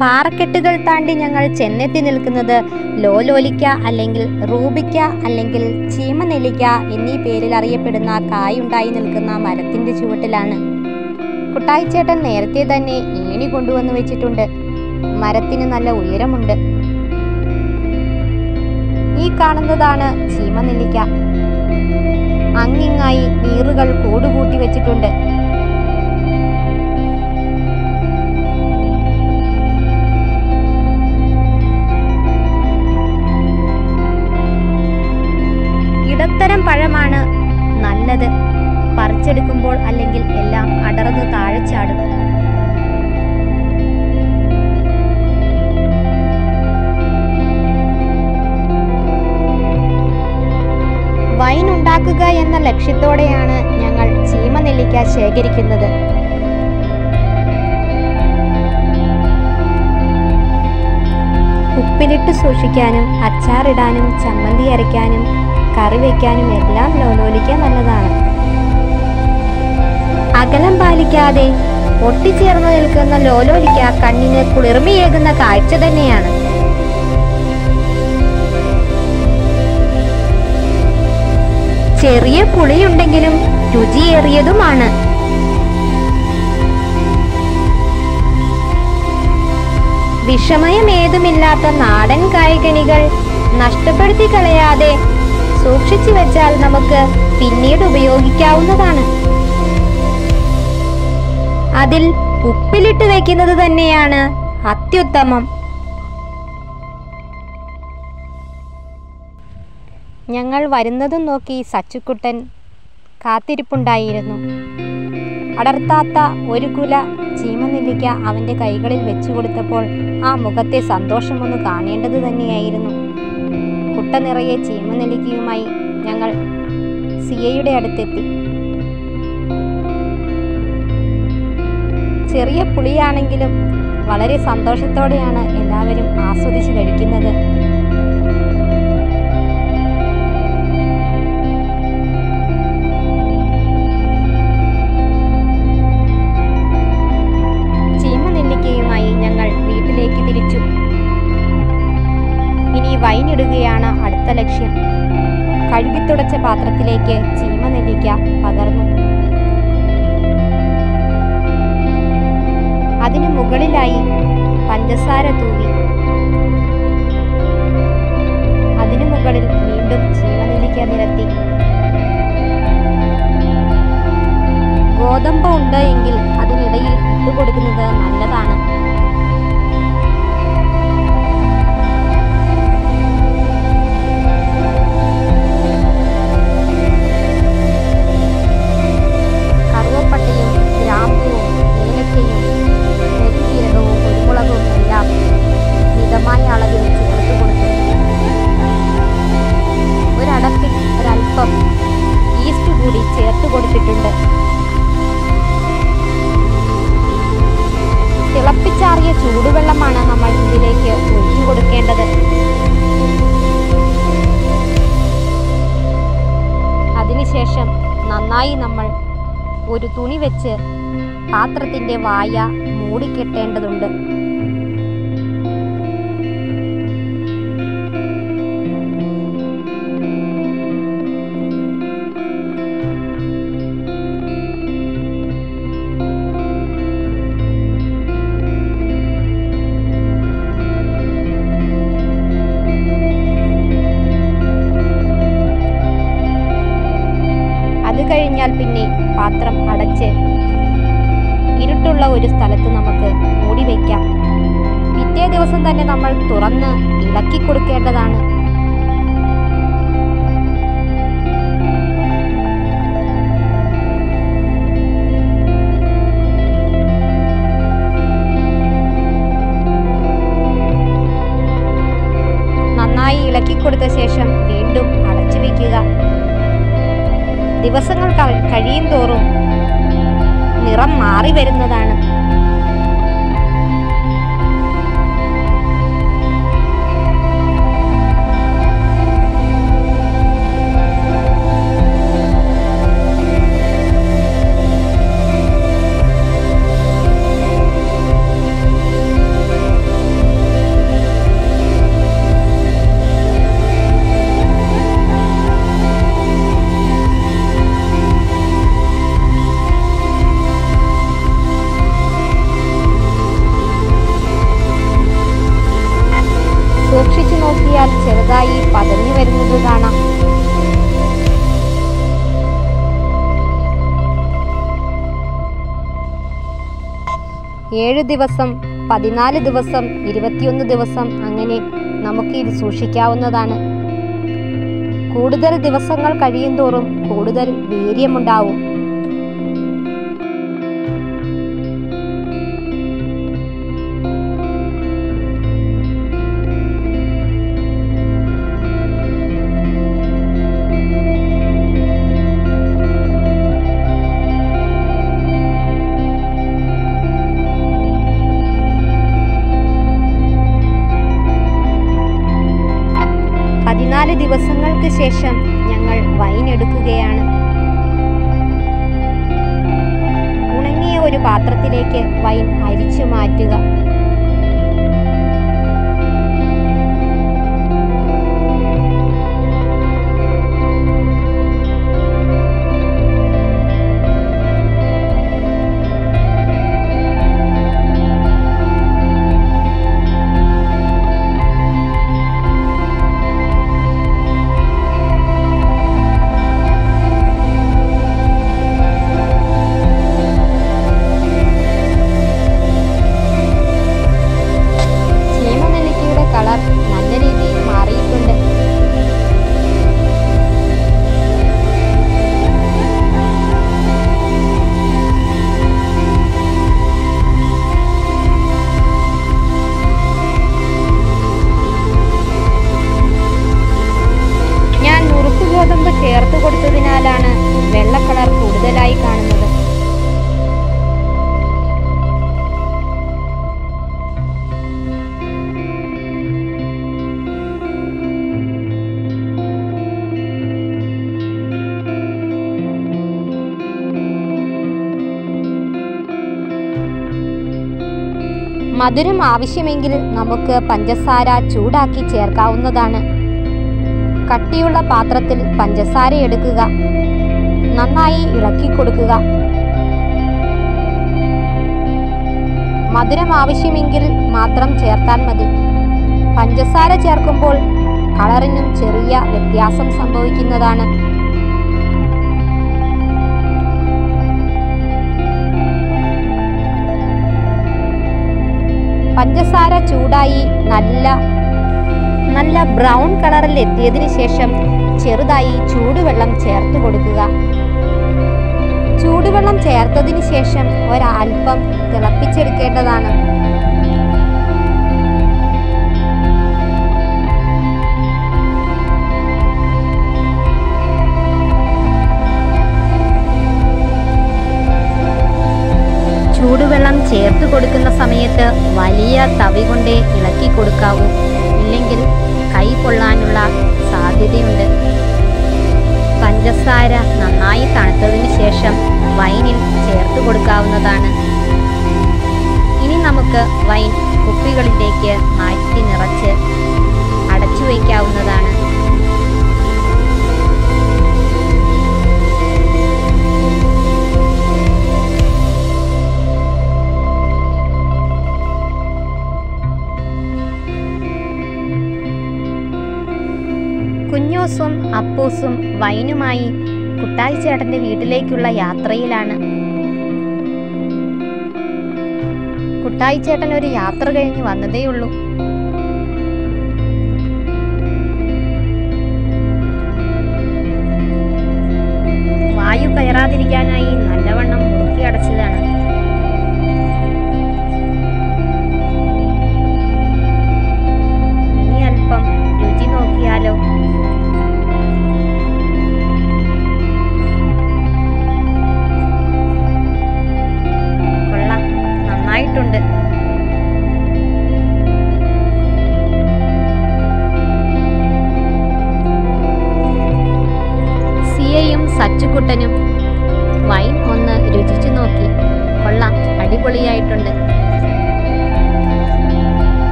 പാറക്കെട്ടുകൾ താണ്ടി ഞങ്ങൾ ചെന്നെത്തി നിൽക്കുന്നത് ലോലോലിക്ക അല്ലെങ്കിൽ റൂബിക്ക അല്ലെങ്കിൽ ചീമനെല്ലിക്ക എന്നീ പേരിൽ അറിയപ്പെടുന്ന കായുണ്ടായി നിൽക്കുന്ന മരത്തിന്റെ ചുവട്ടിലാണ് കുട്ടായിച്ചേട്ടൻ നേരത്തെ തന്നെ ഏണി കൊണ്ടുവന്ന് വെച്ചിട്ടുണ്ട് മരത്തിന് നല്ല ഉയരമുണ്ട് ഈ കാണുന്നതാണ് ചീമനെല്ലിക്ക അങ്ങിങ്ങായി നീറുകൾ കൂടുകൂട്ടി വെച്ചിട്ടുണ്ട് ഇടത്തരം പഴമാണ് നല്ലത് പറിച്ചെടുക്കുമ്പോൾ അല്ലെങ്കിൽ എല്ലാം അടർന്നു താഴെ ചാടും വൈൻ ഉണ്ടാക്കുക എന്ന ലക്ഷ്യത്തോടെയാണ് ഞങ്ങൾ ചീമനെല്ലിക്ക ശേഖരിക്കുന്നത് ഉപ്പിലിട്ട് സൂക്ഷിക്കാനും അച്ചാറിടാനും ചമ്മന്തി അരയ്ക്കാനും കറി വയ്ക്കാനും എല്ലാം ലോലോലിക്ക നല്ലതാണ് അകലം പാലിക്കാതെ ഒട്ടിച്ചേർന്ന് നിൽക്കുന്ന ലോലോലിക്ക കണ്ണിന് കുളിർമയേകുന്ന കാഴ്ച തന്നെയാണ് ചെറിയ പുളിയുണ്ടെങ്കിലും രുചിയേറിയതുമാണ് വിഷമയമേതുമില്ലാത്ത നാടൻ കായ്കനികൾ നഷ്ടപ്പെടുത്തി കളയാതെ സൂക്ഷിച്ചു വെച്ചാൽ നമുക്ക് പിന്നീട് ഉപയോഗിക്കാവുന്നതാണ് അതിൽ ഉപ്പിലിട്ട് വെക്കുന്നത് തന്നെയാണ് അത്യുത്തമം ഞങ്ങൾ വരുന്നതും നോക്കി സച്ചുക്കുട്ടൻ കാത്തിരിപ്പുണ്ടായിരുന്നു അടർത്താത്ത ഒരു കുല ചീമനെല്ലിക്ക അവൻ്റെ കൈകളിൽ വെച്ചു കൊടുത്തപ്പോൾ ആ മുഖത്തെ സന്തോഷമൊന്ന് കാണേണ്ടത് തന്നെയായിരുന്നു കുട്ട നിറയെ ചീമനെല്ലിക്കയുമായി ഞങ്ങൾ സിയയുടെ അടുത്തെത്തി ചെറിയ പുളിയാണെങ്കിലും വളരെ സന്തോഷത്തോടെയാണ് എല്ലാവരും ആസ്വദിച്ച് കഴിക്കുന്നത് ചീമനെല്ലിക്കയുമായി ഞങ്ങൾ വീട്ടിലേക്ക് തിരിച്ചു ഇനി വൈനിടുകയാണ് അടുത്ത ലക്ഷ്യം കഴുകിത്തുടച്ച പാത്രത്തിലേക്ക് ചീമനെല്ലിക്ക പകർന്നു അതിനു മുകളിലായി പഞ്ചസാര തൂവി അതിനു മുകളിൽ വീണ്ടും ചീമനെല്ലിക്ക നിരത്തി ഗോതമ്പ് ഉണ്ട് എങ്കിൽ അതിനിടയിൽ ഇട്ടുകൊടുക്കുന്നത് നല്ലതാണ് കറുവപ്പട്ടയും ഗ്രാമ്പുവും ഏലക്കയും നെല്ലിജീരകവും കുരുമുളകും എല്ലാം മിതമായ അളവിൽ ചേർത്ത് കൊടുത്തു ഒരടപ്പിൽ ഒരല്പം ഈസ്റ്റ് കൂടി ചേർത്ത് കൊടുത്തിട്ടുണ്ട് തിളപ്പിച്ചാറിയ ചൂടുവെള്ളമാണ് നമ്മൾ ഇതിലേക്ക് ഒഴിച്ചു കൊടുക്കേണ്ടത് അതിനുശേഷം നന്നായി നമ്മൾ ഒരു തുണി വെച്ച് പാത്രത്തിന്റെ വായ മൂടിക്കെട്ടേണ്ടതുണ്ട് അത് കഴിഞ്ഞാൽ പിന്നെ പാത്രം അടച്ച് ഇരുട്ടുള്ള ഒരു സ്ഥലത്ത് നമുക്ക് മൂടി വയ്ക്കാം പിറ്റേ ദിവസം തന്നെ നമ്മൾ തുറന്ന് ഇളക്കി കൊടുക്കേണ്ടതാണ് നന്നായി ഇളക്കി കൊടുത്ത ശേഷം വീണ്ടും അടച്ചു വയ്ക്കുക ദിവസങ്ങൾ ക- കഴിയും തോറും നിറം മാറി വരുന്നതാണ് ഏഴ് ദിവസം പതിനാല് ദിവസം ഇരുപത്തിയൊന്ന് ദിവസം അങ്ങനെ നമുക്ക് ഇത് സൂക്ഷിക്കാവുന്നതാണ് കൂടുതൽ ദിവസങ്ങൾ കഴിയുന്തോറും കൂടുതൽ വീര്യമുണ്ടാവും പതിനാല് ദിവസങ്ങൾക്ക് ശേഷം ഞങ്ങൾ വൈൻ എടുക്കുകയാണ് ഉണങ്ങിയ ഒരു പാത്രത്തിലേക്ക് വൈൻ അരിച്ചു മാറ്റുക ചീമനെല്ലിക്കയുടെ കളർ നല്ല രീതിയിൽ മാറിയിട്ടുണ്ട് ഞാൻ നുറുക്ക് ഗോതമ്പ് ചേർത്ത് കൊടുത്തതിനാലാണ് വെള്ള കളർ കൂടുതലായി കാണുന്നത് മധുരം ആവശ്യമെങ്കിൽ നമുക്ക് പഞ്ചസാര ചൂടാക്കി ചേർക്കാവുന്നതാണ് കട്ടിയുള്ള പാത്രത്തിൽ പഞ്ചസാര എടുക്കുക നന്നായി ഇളക്കി കൊടുക്കുക മധുരം ആവശ്യമെങ്കിൽ മാത്രം ചേർത്താൽ മതി പഞ്ചസാര ചേർക്കുമ്പോൾ കളറിനും ചെറിയ വ്യത്യാസം സംഭവിക്കുന്നതാണ് പഞ്ചസാര ചൂടായി നല്ല നല്ല ബ്രൗൺ കളറിൽ എത്തിയതിനു ശേഷം ചെറുതായി ചൂടുവെള്ളം ചേർത്ത് കൊടുക്കുക ചൂടുവെള്ളം ചേർത്തതിന് ശേഷം ഒരൽപ്പം തിളപ്പിച്ചെടുക്കേണ്ടതാണ് ചൂടുവെള്ളം ചേർത്ത് കൊടുക്കുന്ന സമയത്ത് വലിയ തവി കൊണ്ടേ ഇളക്കി കൊടുക്കാവൂ ഇല്ലെങ്കിൽ കൈ പൊള്ളാനുള്ള സാധ്യതയുണ്ട് പഞ്ചസാര നന്നായി തണുത്തതിന് ശേഷം വൈനിൽ ചേർത്ത് കൊടുക്കാവുന്നതാണ് ഇനി നമുക്ക് വൈൻ കുപ്പികളിലേക്ക് മാറ്റി നിറച്ച് അടച്ചു വയ്ക്കാവുന്നതാണ് കുഞ്ഞോസും അപ്പൂസും വൈനുമായി കുട്ടായി ചേട്ടന്റെ വീട്ടിലേക്കുള്ള യാത്രയിലാണ് കുട്ടായി ചേട്ടൻ ഒരു യാത്ര കഴിഞ്ഞ് വന്നതേയുള്ളൂ